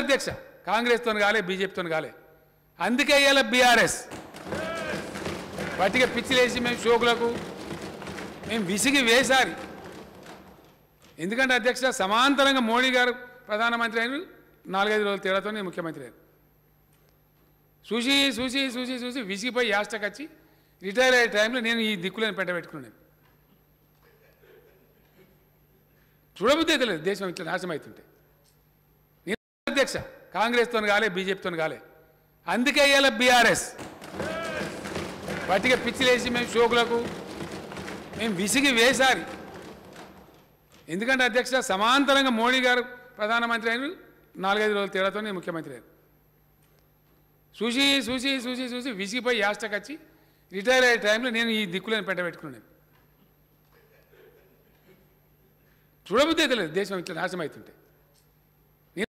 అధ్యక్ష కాంగ్రెస్తో కాలే బీజేపీతో కాలే అందుకే ఇవాళ బీఆర్ఎస్ పట్టిక పిచ్చిలేసి మేము షోకులకు మేము విసిగి వేసారి ఎందుకంటే అధ్యక్ష సమాంతరంగా మోడీ గారు ప్రధానమంత్రి అయిన నాలుగైదు రోజుల తేడాతో నేను ముఖ్యమంత్రి అయ్యాను చూసి చూసి చూసి చూసి విసిగిపోయి యాస్టకు వచ్చి రిటైర్ అయ్యే టైంలో నేను ఈ దిక్కులను పెట్ట పెట్టుకున్నాను చూడబుద్ధి అయితే లేదు దేశం ఇట్లా నాశనం అవుతుంటే నేను అధ్యక్ష కాంగ్రెస్తో కాలే బీజేపీతో కాలే అందుకే ఇవాళ బీఆర్ఎస్ పట్టిక పిచ్చిలేసి మేము షోకులకు మేము విసిగి వేసారి ఎందుకంటే అధ్యక్ష సమాంతరంగా మోడీ గారు ప్రధానమంత్రి అయిన నాలుగైదు రోజుల తేడాతో నేను ముఖ్యమంత్రి అయ్యాను చూసి చూసి చూసి చూసి విసిగిపోయి యాస్టకు వచ్చి రిటైర్ అయ్యే టైంలో నేను ఈ దిక్కులను పెట్ట పెట్టుకున్నాను చూడబుద్ధి అయితే లేదు దేశం ఇట్లా నాశనం అవుతుంటే